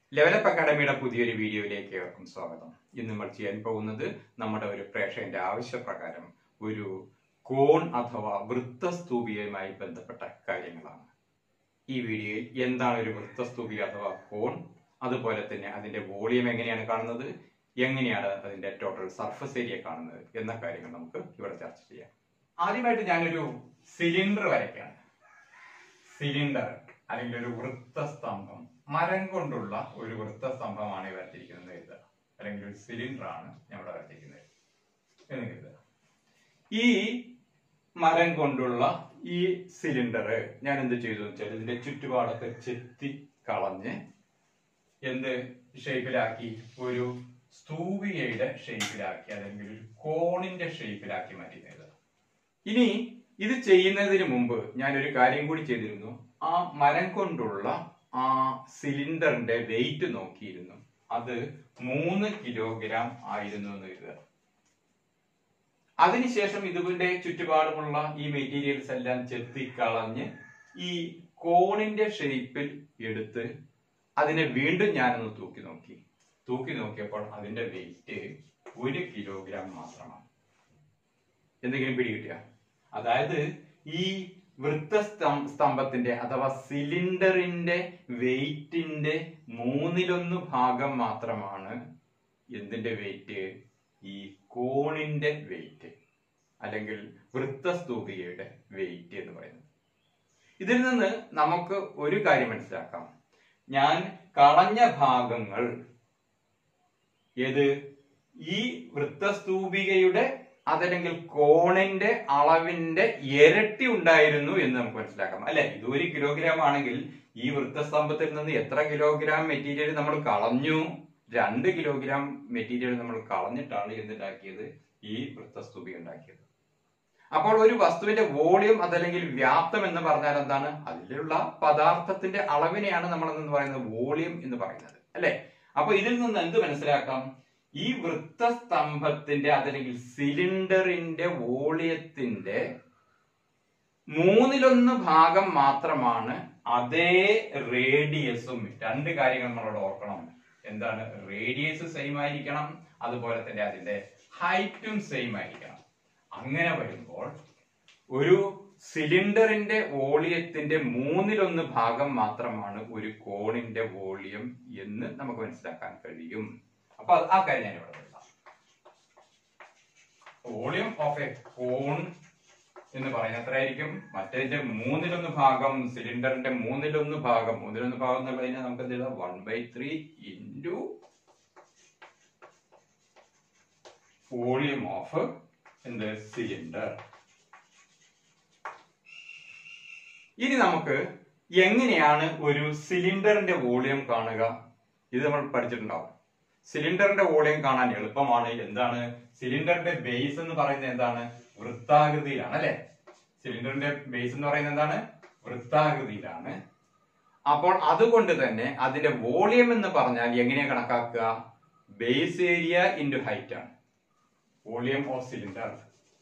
level up അക്കാഡമിയുടെ പുതിയൊരു വീഡിയോയിലേക്ക് ഏവർക്കും സ്വാഗതം ഇന്ന് നമ്മൾ ചെയ്യാൻ പോകുന്നത് നമ്മുടെ ഒരു പ്രേക്ഷകന്റെ ആവശ്യപ്രകാരം ഒരു കോൺ അഥവാ വൃത്തസ്തൂപികയുമായി ബന്ധപ്പെട്ട കാര്യങ്ങളാണ് ഈ വീഡിയോയിൽ എന്താണ് ഒരു വൃത്തസ്തൂപിക അഥവാ കോൺ അതുപോലെ തന്നെ അതിന്റെ വോളിയം എങ്ങനെയാണ് കാണുന്നത് എങ്ങനെയാണ് അതിന്റെ ടോട്ടൽ സർഫസ് ഏരിയ കാണുന്നത് എന്ന കാര്യങ്ങൾ നമുക്ക് ഇവിടെ ചർച്ച ചെയ്യാം ആദ്യമായിട്ട് ഞാനൊരു സിലിണ്ടർ വരയ്ക്കാണ് സിലിണ്ടർ അല്ലെങ്കിൽ ഒരു വൃത്തസ്തംഭം മരം കൊണ്ടുള്ള ഒരു വൃത്തസ്തംഭമാണ് ഈ വരച്ചിരിക്കുന്നത് കരുതുക അല്ലെങ്കിൽ ഒരു സിലിണ്ടർ ആണ് ഞാൻ ഇവിടെ വരച്ചിരിക്കുന്നത് എന്ന് കരുതുക ഈ മരം കൊണ്ടുള്ള ഈ സിലിണ്ടർ ഞാൻ എന്ത് ചെയ്തു വെച്ചാൽ ഇതിന്റെ ചുറ്റുപാടൊക്കെ ചെത്തി കളഞ്ഞ് എന്ത് ഷേപ്പിലാക്കി ഒരു സ്തൂപികയുടെ ഷേപ്പിലാക്കി അല്ലെങ്കിൽ ഒരു കോണിന്റെ ഷേപ്പിലാക്കി മാറ്റിയത് ഇനി ഇത് ചെയ്യുന്നതിന് മുമ്പ് ഞാൻ ഒരു കാര്യം കൂടി ചെയ്തിരുന്നു ആ മരം കൊണ്ടുള്ള ആ സിലിണ്ടറിന്റെ വെയിറ്റ് നോക്കിയിരുന്നു അത് മൂന്ന് കിലോഗ്രാം ആയിരുന്നു എന്ന് കരുതുക അതിനുശേഷം ഇതിന്റെ ചുറ്റുപാടുമുള്ള ഈ മെറ്റീരിയൽസ് എല്ലാം ചെത്തിക്കളഞ്ഞ് ഈ കോണിന്റെ ഷേപ്പിൽ എടുത്ത് അതിനെ വീണ്ടും ഞാനൊന്ന് തൂക്കി നോക്കി തൂക്കി നോക്കിയപ്പോൾ അതിന്റെ വെയിറ്റ് ഒരു കിലോഗ്രാം മാത്രമാണ് എന്തെങ്കിലും പിടികിട്ടിയ അതായത് ഈ വൃത്തസ്തം- സ്തംഭത്തിന്റെ അഥവാ സിലിണ്ടറിന്റെ വെയിറ്റിന്റെ മൂന്നിലൊന്ന് ഭാഗം മാത്രമാണ് എന്തിന്റെ വെയിറ്റ് ഈ കോണിന്റെ വെയിറ്റ് അല്ലെങ്കിൽ വൃത്തസ്തൂപികയുടെ വെയിറ്റ് എന്ന് പറയുന്നത് ഇതിൽ നിന്ന് നമുക്ക് ഒരു കാര്യം മനസ്സിലാക്കാം ഞാൻ കളഞ്ഞ ഭാഗങ്ങൾ ഏത് ഈ വൃത്തസ്തൂപികയുടെ അതല്ലെങ്കിൽ കോണിന്റെ അളവിന്റെ ഇരട്ടി ഉണ്ടായിരുന്നു എന്ന് നമുക്ക് മനസ്സിലാക്കാം അല്ലെ ഇത് ഒരു കിലോഗ്രാം ആണെങ്കിൽ ഈ വൃത്തസ്തംഭത്തിൽ നിന്ന് എത്ര കിലോഗ്രാം മെറ്റീരിയൽ നമ്മൾ കളഞ്ഞു രണ്ട് കിലോഗ്രാം മെറ്റീരിയൽ നമ്മൾ കളഞ്ഞിട്ടാണ് എന്തുണ്ടാക്കിയത് ഈ വൃത്തസ്തൂപിക ഉണ്ടാക്കിയത് അപ്പോൾ ഒരു വസ്തുവിന്റെ വോളിയം അതല്ലെങ്കിൽ വ്യാപ്തം എന്ന് പറഞ്ഞാൽ എന്താണ് അതിലുള്ള പദാർത്ഥത്തിന്റെ അളവിനെയാണ് നമ്മൾ എന്ന് പറയുന്നത് വോളിയം എന്ന് പറയുന്നത് അല്ലെ അപ്പൊ ഇതിൽ നിന്ന് എന്ത് മനസ്സിലാക്കാം ഈ വൃത്തസ്തംഭത്തിന്റെ അതല്ലെങ്കിൽ സിലിണ്ടറിന്റെ വോളിയത്തിന്റെ മൂന്നിലൊന്ന് ഭാഗം മാത്രമാണ് അതേ റേഡിയസും രണ്ട് കാര്യങ്ങൾ നമ്മളോട് ഓർക്കണം എന്താണ് റേഡിയസ് സെയിം ആയിരിക്കണം അതുപോലെ തന്നെ അതിന്റെ ഹൈറ്റും സെയിം ആയിരിക്കണം അങ്ങനെ വരുമ്പോൾ ഒരു സിലിണ്ടറിന്റെ വോളിയത്തിന്റെ മൂന്നിലൊന്ന് ഭാഗം മാത്രമാണ് ഒരു കോണിന്റെ വോളിയം എന്ന് നമുക്ക് മനസ്സിലാക്കാൻ കഴിയും അപ്പൊ അത് ആ കാര്യം ഞാൻ ഇവിടെ എഴുതാം വോളിയം ഓഫ് എ കോൺ എന്ന് പറയുന്നത് എത്രയായിരിക്കും മറ്റേതിന്റെ മൂന്നിലൊന്ന് ഭാഗം സിലിണ്ടറിന്റെ മൂന്നിലൊന്ന് ഭാഗം മൂന്നിലൊന്ന് ഭാഗം എന്നുള്ളതിനെ നമുക്ക് എന്ത് എഴുതാം one by three into volume of എന്ത് സിലിണ്ടർ ഇനി നമുക്ക് എങ്ങനെയാണ് ഒരു സിലിണ്ടറിന്റെ വോളിയം കാണുക ഇത് നമ്മൾ പഠിച്ചിട്ടുണ്ടാവും സിലിണ്ടറിന്റെ വോളിയം കാണാൻ എളുപ്പമാണ് എന്താണ് സിലിണ്ടറിന്റെ ബേസ് എന്ന് പറയുന്നത് എന്താണ് വൃത്താകൃതിയിലാണ് അല്ലെ സിലിണ്ടറിന്റെ ബേസ് എന്ന് പറയുന്നത് എന്താണ് വൃത്താകൃതിയിലാണ് അപ്പോൾ അതുകൊണ്ട് തന്നെ അതിന്റെ വോളിയം എന്ന് പറഞ്ഞാൽ എങ്ങനെ കണക്കാക്കുക ബേസ് ഏരിയ ഇൻറ്റു ഹൈറ്റ് ആണ് വോളിയം ഓഫ് സിലിണ്ടർ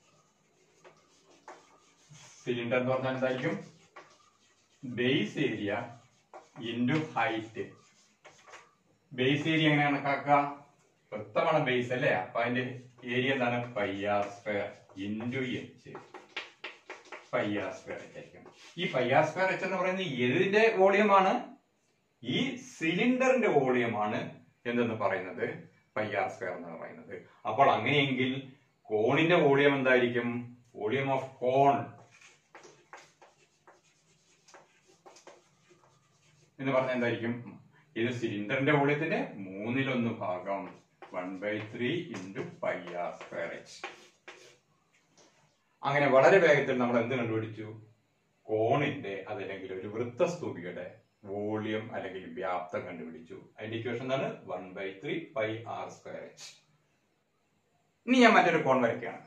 സിലിണ്ടർ എന്ന് പറഞ്ഞാൽ എന്തായിരിക്കും base area into height base area എങ്ങനെ കണക്കാക്കുക വൃത്തമാണ് ബേസ് അല്ലേ അപ്പൊ അതിന്റെ ഏരിയ എന്താണ് pi R square into H pi R square H ആയിരിക്കും ഈ പൈ ആർ സ്ക്വയർ എച്ച് എന്ന് പറയുന്നത് ഏതിന്റെ വോളിയമാണ് ഈ സിലിണ്ടറിന്റെ വോളിയമാണ് എന്തെന്ന് പറയുന്നത് പൈ ആർ സ്ക്വയർ എന്ന് പറയുന്നത് അപ്പോൾ അങ്ങനെയെങ്കിൽ കോണിന്റെ വോളിയം എന്തായിരിക്കും വോളിയം ഓഫ് കോൺ എന്ന് പറഞ്ഞാൽ എന്തായിരിക്കും ഇത് സിലിണ്ടറിന്റെ വോളിയത്തിന്റെ മൂന്നിലൊന്ന് ഭാഗം one by three into pi R square H അങ്ങനെ വളരെ വേഗത്തിൽ നമ്മൾ എന്ത് കണ്ടുപിടിച്ചു കോണിന്റെ അതല്ലെങ്കിൽ ഒരു വൃത്തസ്തൂപികയുടെ വോളിയം അല്ലെങ്കിൽ വ്യാപ്തം കണ്ടുപിടിച്ചു അതിന്റെ ഇക്വേഷൻ എന്താണ് one by three pi R square H ഇനി ഞാൻ മറ്റൊരു കോൺ വരയ്ക്കുകയാണ്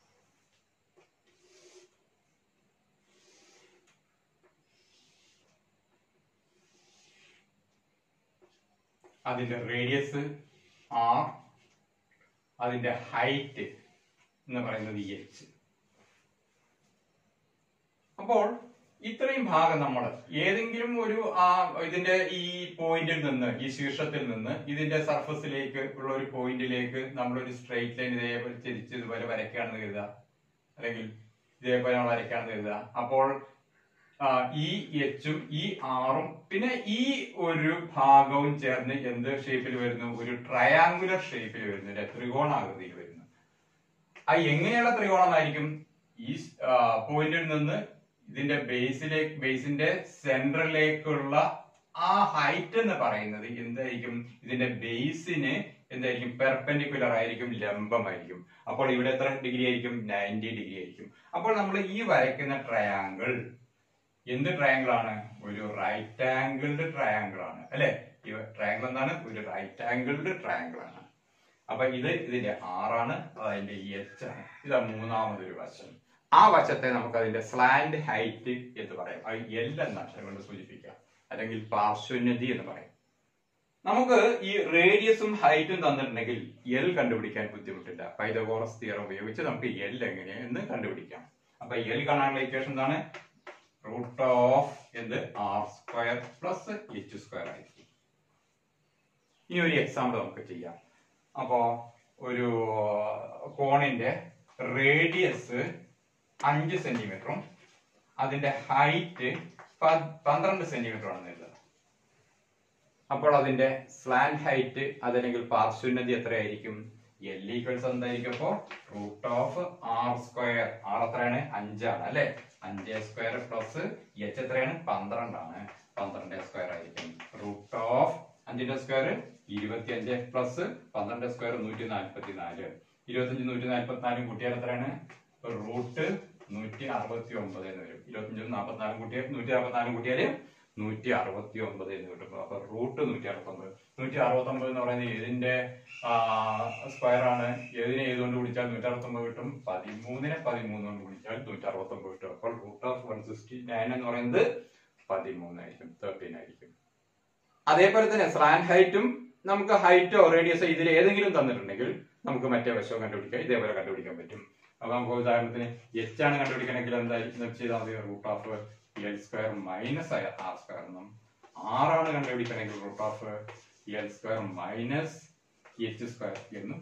അതിന്റെ റേഡിയസ് ആർ അതിന്റെ ഹൈറ്റ് എന്ന് പറയുന്നത് എച്ച് അപ്പോൾ ഇത്രയും ഭാഗം നമ്മൾ ഏതെങ്കിലും ഒരു ആ ഇതിന്റെ ഈ പോയിന്റിൽ നിന്ന് ഈ ശീർഷത്തിൽ നിന്ന് ഇതിന്റെ സർഫസിലേക്ക് ഉള്ള ഒരു പോയിന്റിലേക്ക് നമ്മൾ ഒരു സ്ട്രെയിറ്റ് ലൈൻ ഇതേപോലെ തിരിച്ച് ഇതുപോലെ വരയ്ക്കുകയാണെന്ന് കരുതുക അല്ലെങ്കിൽ ഇതേപോലെ നമ്മൾ വരയ്ക്കുകയാണെന്ന് കരുതുക അപ്പോൾ ആ, ഈ എച്ചും ഈ ആറും പിന്നെ ഈ ഒരു ഭാഗവും ചേർന്ന് എന്ത് ഷേപ്പിൽ വരുന്നു ഒരു ട്രയാങ്കുലർ ഷേപ്പിൽ വരുന്നു ഒരു ത്രികോണാകൃതിയിൽ വരുന്നു ആ എങ്ങനെയുള്ള ത്രികോണമായിരിക്കും ഈ പോയിന്റിൽ നിന്ന് ഇതിന്റെ ബേസിലേക്ക് ബേസിന്റെ സെൻട്രലിലേക്കുള്ള ആ ഹൈറ്റ് എന്ന് പറയുന്നത് എന്തായിരിക്കും ഇതിന്റെ ബേസിന് എന്തായിരിക്കും പെർപെൻഡിക്കുലർ ആയിരിക്കും ലംബമായിരിക്കും അപ്പോൾ ഇവിടെ എത്ര ഡിഗ്രി ആയിരിക്കും നയൻറ്റി ഡിഗ്രി ആയിരിക്കും അപ്പോൾ നമ്മൾ ഈ വരയ്ക്കുന്ന ട്രയാങ്കിൾ എന്ത് ട്രയാങ്കിൾ ആണ് ഒരു റൈറ്റ് ആംഗിൾഡ് ട്രയാങ്കിൾ ആണ് അല്ലെ ഈ ട്രയാങ്കിൾ എന്താണ് ഒരു റൈറ്റ് ആംഗിൾഡ് ട്രയാങ്കിൾ ആണ് അപ്പൊ ഇത് ഇതിന്റെ ആറാണ് അതിന്റെ എച്ച് ആണ് ഇതാ മൂന്നാമതൊരു വശം ആ വശത്തെ നമുക്ക് അതിന്റെ സ്ലാൻഡ് ഹൈറ്റ് എന്ന് പറയാം അത് എൽ എന്ന അക്ഷരം കൊണ്ട് സൂചിപ്പിക്കാം അല്ലെങ്കിൽ പാർശ്വന്യതി എന്ന് പറയും നമുക്ക് ഈ റേഡിയസും ഹൈറ്റും തന്നിട്ടുണ്ടെങ്കിൽ എൽ കണ്ടുപിടിക്കാൻ ബുദ്ധിമുട്ടില്ല പൈതഗോറസ് തിയറം ഉപയോഗിച്ച് നമുക്ക് എൽ എങ്ങനെയെന്ന് കണ്ടുപിടിക്കാം അപ്പൊ എൽ കാണാനുള്ള ഇക്വേഷൻ എന്താണ് റൂട്ട് ഓഫ് എന്ത് r square plus h square ആയിരിക്കും ഇനി ഒരു എക്സാമ്പിൾ നമുക്ക് ചെയ്യാം അപ്പോ ഒരു കോണിന്റെ റേഡിയസ് അഞ്ച് സെന്റിമീറ്ററും അതിന്റെ ഹൈറ്റ് പന്ത്രണ്ട് സെന്റിമീറ്റർ ആണെന്ന് എഴുതുക അപ്പോൾ അതിന്റെ സ്ലാൻഡ് ഹൈറ്റ് അതല്ലെങ്കിൽ പാർശ്വന്യത എത്രയായിരിക്കും എൽ ഈക്വൽസ് എന്തായിരിക്കും അപ്പോ root of r square r എത്രയാണ് അഞ്ചാണ് അല്ലെ അഞ്ച് സ്ക്വയർ പ്ലസ് എച്ച് എത്രയാണ് പന്ത്രണ്ടാണ് പന്ത്രണ്ട് സ്ക്വയർ ആയിരിക്കും റൂട്ട് ഓഫ് അഞ്ചിന്റെ സ്ക്വയർ ഇരുപത്തി അഞ്ച് പ്ലസ് പന്ത്രണ്ട് സ്ക്വയർ നൂറ്റി നാൽപ്പത്തി നാല് ഇരുപത്തഞ്ച് നൂറ്റി നാൽപ്പത്തി നാലും കൂട്ടിയാൽ എത്രയാണ് റൂട്ട് നൂറ്റി അറുപത്തി ഒമ്പത് എന്ന് വരും ഇരുപത്തഞ്ചും നാൽപ്പത്തിനാലും കൂട്ടിയാൽ നൂറ്റി അറുപത്തിനാലും കൂട്ടിയാൽ നൂറ്റി അറുപത്തി ഒമ്പത് എന്ന് കിട്ടും അപ്പൊ റൂട്ട് നൂറ്റി അറുപത്തി ഒമ്പത് നൂറ്റി അറുപത്തി ഒമ്പത് എന്ന് പറയുന്നത് ഏതിന്റെ സ്ക്വയർ ആണ് ഏതിനെ ഏതുകൊണ്ട് ഗുണിച്ചാൽ നൂറ്റി അറുപത്തി ഒമ്പത് കിട്ടും പതിമൂന്നിനെ പതിമൂന്ന് കൊണ്ട് ഗുണിച്ചാൽ നൂറ്റി അറുപത്തി ഒമ്പത് കിട്ടും അപ്പോൾ root of one sixty nine എന്ന് പറയുന്നത് പതിമൂന്നായിരിക്കും തേർട്ടീൻ ആയിരിക്കും അതേപോലെ തന്നെ സ്ലാൻ ഹൈറ്റും നമുക്ക് ഹൈറ്റോ റേഡിയസോ ഇതിൽ ഏതെങ്കിലും തന്നിട്ടുണ്ടെങ്കിൽ നമുക്ക് മറ്റേ വശവും കണ്ടുപിടിക്കാം ഇതേപോലെ കണ്ടുപിടിക്കാൻ പറ്റും അപ്പൊ നമുക്ക് ഉദാഹരണത്തിന് എച്ച് ആണ് കണ്ടുപിടിക്കണമെങ്കിൽ എന്തായിരിക്കും ചെയ്താൽ മതി root of l square minus r square എന്നും ആറാണ് കണ്ടുപിടിക്കണമെങ്കിൽ root of l square minus h square എന്നും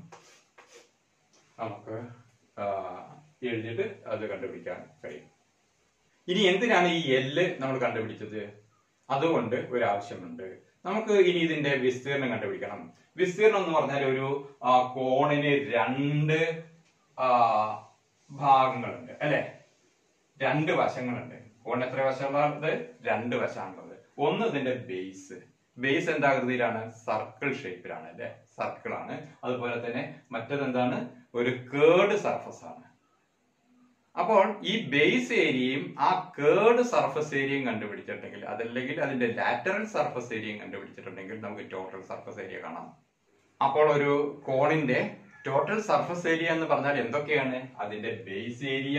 നമുക്ക് ആ, എഴുതിയിട്ട് അത് കണ്ടുപിടിക്കാൻ കഴിയും ഇനി എന്തിനാണ് ഈ എല്ല് നമ്മൾ കണ്ടുപിടിച്ചത് അതുകൊണ്ട് ഒരു ആവശ്യമുണ്ട് നമുക്ക് ഇനി ഇതിന്റെ വിസ്തീർണം കണ്ടുപിടിക്കണം വിസ്തീർണം എന്ന് പറഞ്ഞാൽ ഒരു ആ, കോണിന് രണ്ട് ആ, ഭാഗങ്ങളുണ്ട് അല്ലെ രണ്ട് വശങ്ങളുണ്ട് കോണിന് എത്ര വശമുള്ളത് രണ്ട് വശമാണുള്ളത് ഒന്ന് ഇതിന്റെ ബേസ് ബേസ് എന്താകൃതിയിലാണ് സർക്കിൾ ഷേപ്പിലാണ് അല്ലെ സർക്കിൾ ആണ് അതുപോലെ തന്നെ മറ്റത് എന്താണ് ഒരു കേർഡ് സർഫസ് ആണ് അപ്പോൾ ഈ ബേസ് ഏരിയയും ആ കേർഡ് സർഫസ് ഏരിയയും കണ്ടുപിടിച്ചിട്ടുണ്ടെങ്കിൽ അതല്ലെങ്കിൽ അതിന്റെ ലാറ്ററൽ സർഫസ് ഏരിയയും കണ്ടുപിടിച്ചിട്ടുണ്ടെങ്കിൽ നമുക്ക് ടോട്ടൽ സർഫസ് ഏരിയ കാണാം അപ്പോൾ ഒരു കോണിന്റെ ടോട്ടൽ സർഫസ് ഏരിയ എന്ന് പറഞ്ഞാൽ എന്തൊക്കെയാണ് അതിന്റെ ബേസ് ഏരിയ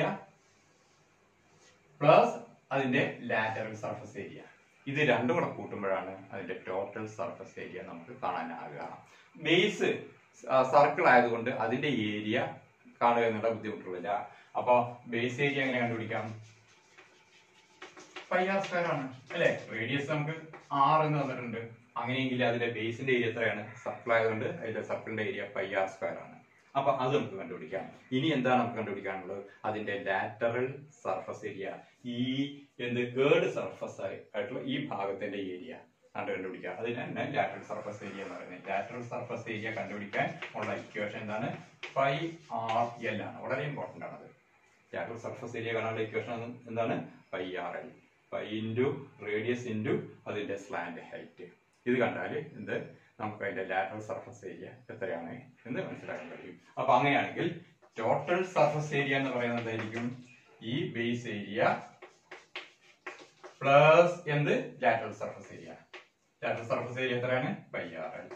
പ്ലസ് അതിന്റെ ലാറ്ററൽ സർഫസ് ഏരിയ ഇത് രണ്ടും കൂടെ കൂട്ടുമ്പോഴാണ് അതിന്റെ ടോട്ടൽ സർഫസ് ഏരിയ നമുക്ക് കാണാനാകുക ബേസ് സർക്കിൾ ആയതുകൊണ്ട് അതിന്റെ ഏരിയ കാണുക എന്നുള്ള ബുദ്ധിമുട്ടുള്ളില്ല അപ്പൊ ബേസ് ഏരിയ എങ്ങനെ കണ്ടുപിടിക്കാം പൈ ആർ സ്ക്വയർ ആണ് അല്ലെ റേഡിയസ് നമുക്ക് ആർ എന്ന് തന്നിട്ടുണ്ട് അങ്ങനെയെങ്കിൽ അതിന്റെ ബേസിന്റെ ഏരിയ എത്രയാണ് സർക്കിൾ ആയതുകൊണ്ട് അതിന്റെ സർക്കിളിന്റെ ഏരിയ പൈ ആർ സ്ക്വയർ ആണ് അപ്പൊ അത് നമുക്ക് കണ്ടുപിടിക്കാം ഇനി എന്താണ് നമുക്ക് കണ്ടുപിടിക്കാനുള്ളത് അതിന്റെ ലാറ്ററൽ സർഫസ് ഏരിയ ഈ എന്ത് കേർഡ് സർഫസ് ആയിട്ടുള്ള ഈ ഭാഗത്തിന്റെ ഏരിയ ആണ് കണ്ടുപിടിക്കുക അതിന് തന്നെ ലാറ്ററൽ സർഫസ് ഏരിയ എന്ന് പറയുന്നത് ലാറ്ററൽ സർഫസ് ഏരിയ കണ്ടുപിടിക്കാൻ ഉള്ള ഇക്വേഷൻ എന്താണ് പൈ ആർ എൽ ആണ് വളരെ ഇമ്പോർട്ടന്റ് ആണത് ലാറ്ററൽ സർഫസ് ഏരിയ കാണാനുള്ള ഇക്വേഷൻ എന്താണ് pi r l pi into radius into അതിന്റെ സ്ലാൻഡ് ഹൈറ്റ് ഇത് കണ്ടാൽ എന്ത് നമുക്ക് അതിന്റെ ലാറ്ററൽ സർഫസ് ഏരിയ എത്രയാണ് എന്ന് മനസ്സിലാക്കാൻ കഴിയും അപ്പൊ അങ്ങനെയാണെങ്കിൽ ടോട്ടൽ സർഫസ് ഏരിയ എന്ന് പറയുന്നത് എന്തായിരിക്കും ഈ ബേസ് ഏരിയ പ്ലസ് എന്ത് lateral surface area lateral surface area എത്രയാണ് പൈ ആർ എൽ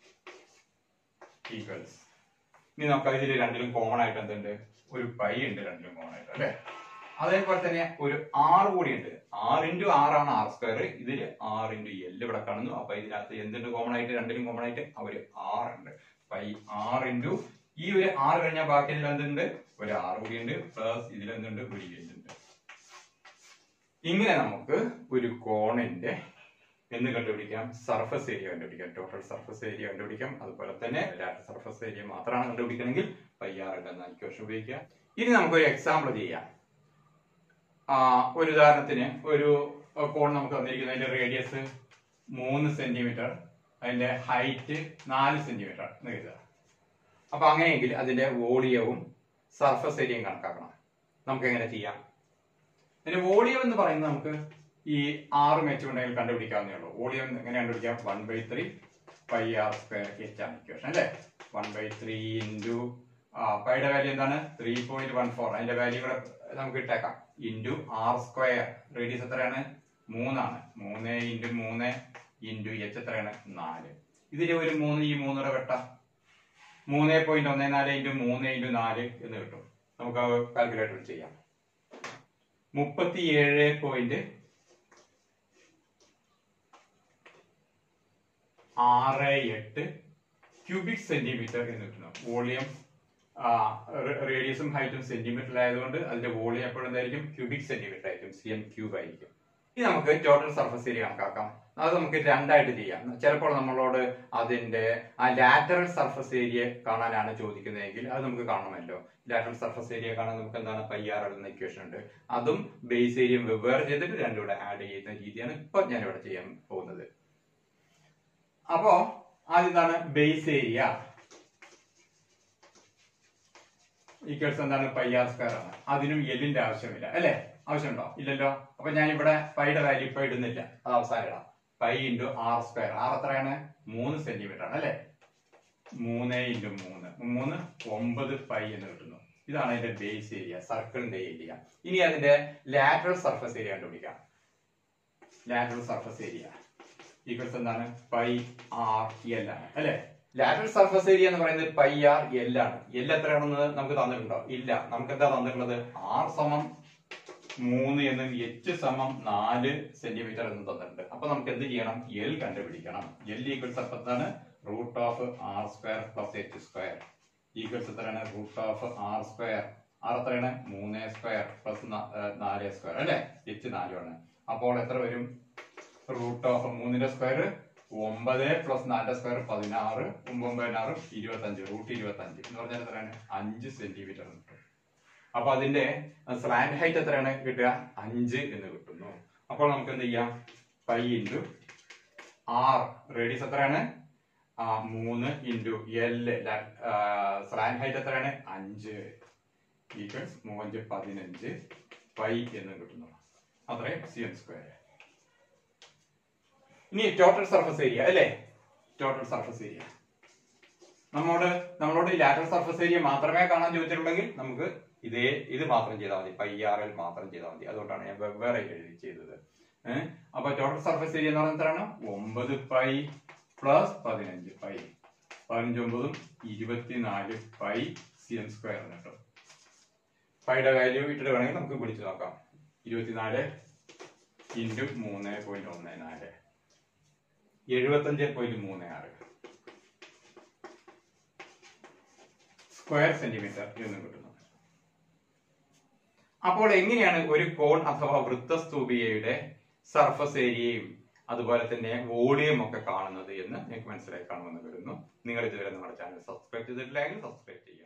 ഈക്വൽസ് ഇനി നമുക്ക് ഇതിൽ രണ്ടിലും കോമൺ ആയിട്ട് എന്തുണ്ട് ഒരു പൈ ഉണ്ട് രണ്ടിലും കോമൺ ആയിട്ട് അല്ലെ അതേപോലെ തന്നെ ഒരു ആറ് കൂടി ഉണ്ട് ആറ് ഇൻറ്റു ആറാണ് ആർ സ്ക്വയർ ഇതിൽ ആറ് ഇൻറ്റു എൽ ഇവിടെ കാണുന്നു അപ്പൊ ഇതിനകത്ത് എന്തുണ്ട് കോമൺ ആയിട്ട് രണ്ടിലും കോമൺ ആയിട്ട് ആ ഒരു ആറുണ്ട് പൈ ആറ് ഇൻറ്റു ഈ ഒരു ആറ് കഴിഞ്ഞാൽ ബാക്കി ഇതിൽ എന്തുണ്ട് ഒരു ആറ് കൂടി ഉണ്ട് പ്ലസ് ഇതിൽ എന്തുണ്ട് ഒരു എൽ ഉണ്ട് ഇങ്ങനെ നമുക്ക് ഒരു കോണിന്റെ എന്ന് കണ്ടുപിടിക്കാം സർഫസ് ഏരിയ കണ്ടുപിടിക്കാം ടോട്ടൽ സർഫസ് ഏരിയ കണ്ടുപിടിക്കാം അതുപോലെ തന്നെ ലാറ്റർ സർഫസ് ഏരിയ മാത്രമാണ് കണ്ടുപിടിക്കണമെങ്കിൽ പൈ ആർ എന്ന ഇക്വേഷൻ ഉപയോഗിക്കാം ഇനി നമുക്കൊരു എക്സാമ്പിൾ ചെയ്യാം ആ, ഒരു ഉദാഹരണത്തിന് ഒരു കോൺ നമുക്ക് തന്നിരിക്കുന്നത് അതിന്റെ റേഡിയസ് മൂന്ന് സെന്റിമീറ്റർ അതിന്റെ ഹൈറ്റ് നാല് സെന്റിമീറ്റർ എന്ന് കരുതുക അപ്പൊ അങ്ങനെയെങ്കിൽ അതിന്റെ വോളിയവും സർഫസ് ഏരിയയും കണക്കാക്കണം നമുക്ക് എങ്ങനെ ചെയ്യാം അതിന്റെ വോളിയം എന്ന് പറയുന്നത് നമുക്ക് ഈ ആറ് വെച്ചുകൊണ്ടെങ്കിൽ കണ്ടുപിടിക്കാവുന്നേ ഉള്ളൂ വോളിയം എങ്ങനെ കണ്ടുപിടിക്കാം one by three pi R square h ആണ് ഇക്വേഷൻ അല്ലേ വൺ ബൈ ത്രീ ഇൻറ്റു പൈയുടെ വാല്യൂ എന്താണ് ത്രീ പോയിന്റ് വൺ ഫോർ അതിന്റെ വാല്യൂ കൂടെ നമുക്ക് ഇട്ടേക്കാം ഇൻറ്റു ആർ സ്ക്വയർ റേഡിയസ് എത്രയാണ് മൂന്നാണ് മൂന്ന് ഇൻറ്റു മൂന്ന് ഇൻറ്റു എച്ച് എത്രയാണ് നാല് ഇതിൽ ഒരു മൂന്ന് ഈ മൂന്നൂടെ വെട്ടാം മൂന്ന് പോയിന്റ് ഒന്ന് നാല് ഇൻറ്റു മൂന്ന് ഇൻറ്റു നാല് എന്ന് കിട്ടും നമുക്ക് കാൽക്കുലേറ്ററിൽ ചെയ്യാം മുപ്പത്തിയേഴ് പോയിന്റ് ആറ് എട്ട് ക്യൂബിക് സെന്റിമീറ്റർ എന്ന് കിട്ടുന്നു വോളിയം റേഡിയസും ഹൈറ്റും സെന്റിമീറ്റർ ആയതുകൊണ്ട് അതിന്റെ വോളിയം എപ്പോഴും എന്തായിരിക്കും ക്യൂബിക് സെന്റിമീറ്റർ ആയിരിക്കും സി എം ക്യൂബ് ആയിരിക്കും ഇനി നമുക്ക് ടോട്ടൽ സർഫസ് ഏരിയ കണക്കാക്കാം അത് നമുക്ക് രണ്ടായിട്ട് ചെയ്യാം ചിലപ്പോൾ നമ്മളോട് അതിന്റെ ആ ലാറ്ററൽ സർഫസ് ഏരിയ കാണാനാണ് ചോദിക്കുന്നതെങ്കിൽ അത് നമുക്ക് കാണണമല്ലോ ലാറ്ററൽ സർഫസ് ഏരിയ കാണാൻ നമുക്ക് എന്താണ് പൈ ആർ എന്ന ഇക്വേഷൻ ഉണ്ട് അതും ബേസ് ഏരിയയും വെവ്വേറെ ചെയ്തിട്ട് രണ്ടും കൂടെ ആഡ് ചെയ്യുന്ന രീതിയാണ് ഇപ്പൊ ഞാൻ ഇവിടെ ചെയ്യാൻ പോകുന്നത് അപ്പോ ആദ്യം എന്താണ് ബേസ് ഏരിയ ഈക്വൽസ് എന്താണ് പൈ ആർ സ്ക്വയർ ആണ് അതിനും എല്ലിന്റെ ആവശ്യമില്ല അല്ലേ ആവശ്യമുണ്ടോ ഇല്ലല്ലോ അപ്പൊ ഞാൻ ഇവിടെ പൈയുടെ വാല്യൂ ഇപ്പൊ ഇടുന്നില്ല അത് അവസാനം ഇടാം pi into r square r എത്രയാണ് മൂന്ന് സെന്റിമീറ്റർ ആണ് അല്ലേ മൂന്ന് ഇൻറ്റു മൂന്ന് മൂന്ന് ഒമ്പത് പൈ എന്ന് കിട്ടുന്നു ഇതാണ് അതിന്റെ ബേസ് ഏരിയ സർക്കിളിന്റെ ഏരിയ ഇനി അതിന്റെ ലാറ്ററൽ സർഫസ് ഏരിയ കണ്ടുപിടിക്കാം ലാറ്ററൽ സർഫസ് ഏരിയ ഈക്വൽസ് എന്താണ് പൈ ആർ എൽ ആണ് അല്ലെ ലാറ്ററൽ സർഫസ് ഏരിയ എന്ന് പറയുന്നത് പൈ ആർ എൽ ആണ് എൽ എത്രയാണെന്ന് നമുക്ക് തന്നിട്ടുണ്ടോ ഇല്ല നമുക്ക് എന്താ തന്നിട്ടുള്ളത് ആർ സമം മൂന്ന് എന്നും എച്ച് സമം നാല് സെന്റിമീറ്റർ എന്നും തന്നിട്ടുണ്ട് അപ്പൊ നമുക്ക് എന്ത് ചെയ്യണം എൽ കണ്ടുപിടിക്കണം എൽ ഈക്വൽസ് അപ്പൊ എന്താണ് root of r square plus h square equals എത്രയാണ് root of r square r എത്രയാണ് മൂന്ന് സ്ക്വയർ പ്ലസ് നാല് സ്ക്വയർ അല്ലെ എച്ച് നാലുമാണ് അപ്പോൾ എത്ര വരും റൂട്ട് ഓഫ് മൂന്നിന്റെ സ്ക്വയർ ഒമ്പത് പ്ലസ് നാലിന്റെ സ്ക്വയർ പതിനാറ് ഒമ്പത് പതിനാറ് ഇരുപത്തി അഞ്ച് റൂട്ട് ഇരുപത്തി അഞ്ച് എന്ന് പറഞ്ഞാൽ എത്രയാണ് അഞ്ച് സെന്റിമീറ്റർ കിട്ടും അപ്പൊ അതിന്റെ സ്ലാൻഡ് ഹൈറ്റ് എത്രയാണ് കിട്ടുക അഞ്ച് എന്ന് കിട്ടുന്നു അപ്പോൾ നമുക്ക് എന്ത് ചെയ്യാം പൈ ഇൻറ്റു ആർ റേഡിയസ് എത്രയാണ് ആ മൂന്ന് ഇൻറ്റു എൽ സ്ലാൻഡ് ഹൈറ്റ് എത്രയാണ് അഞ്ച് ഈക്വൽസ് മൂവഞ്ച് പതിനഞ്ച് പൈ എന്ന് കിട്ടുന്നു അത്രയും സി എം സ്ക്വയർ ഇനി ടോട്ടൽ സർഫസ് ഏരിയ അല്ലേ ടോട്ടൽ സർഫസ് ഏരിയ നമ്മോട് നമ്മളോട് ഈ ലാറ്ററൽ സർഫസ് ഏരിയ മാത്രമേ കാണാൻ ചോദിച്ചിട്ടുണ്ടെങ്കിൽ നമുക്ക് ഇതേ ഇത് മാത്രം ചെയ്താൽ മതി പൈ ആർ എൽ മാത്രം ചെയ്താൽ മതി അതുകൊണ്ടാണ് ഞാൻ വെവ്വേറെ എഴുതി ചെയ്തത് ഏഹ് അപ്പൊ ടോട്ടൽ സർഫസ് ഏരിയ എന്ന് പറയുന്നത് എത്രയാണ് ഒമ്പത് പൈ പ്ലസ് പതിനഞ്ച് പൈ പതിനഞ്ച് ഒമ്പതും ഇരുപത്തിനാല് പൈ സി എം സ്ക്വയർ കിട്ടും പൈയുടെ വാല്യൂ ഇട്ടിട്ട് വേണമെങ്കിൽ നമുക്ക് വിളിച്ചു നോക്കാം ഇരുപത്തിനാല് ഇൻറ്റു മൂന്ന് പോയിന്റ് ഒന്ന് നാല് എഴുപത്തഞ്ച് പോയിന്റ് മൂന്ന് ആറ് സ്ക്വയർ സെന്റിമീറ്റർ എന്ന് കിട്ടുന്നു അപ്പോൾ എങ്ങനെയാണ് ഒരു കോൺ അഥവാ വൃത്തസ്തൂപികയുടെ സർഫസ് ഏരിയയും അതുപോലെ തന്നെ വോളിയം ഒക്കെ കാണുന്നത് എന്ന് നിങ്ങൾക്ക് മനസ്സിലായി കാണുമെന്ന് കരുതുന്നു നിങ്ങൾ ഇതുവരെ നമ്മുടെ ചാനൽ സബ്സ്ക്രൈബ് ചെയ്തിട്ടില്ലെങ്കിൽ സബ്സ്ക്രൈബ് ചെയ്യുക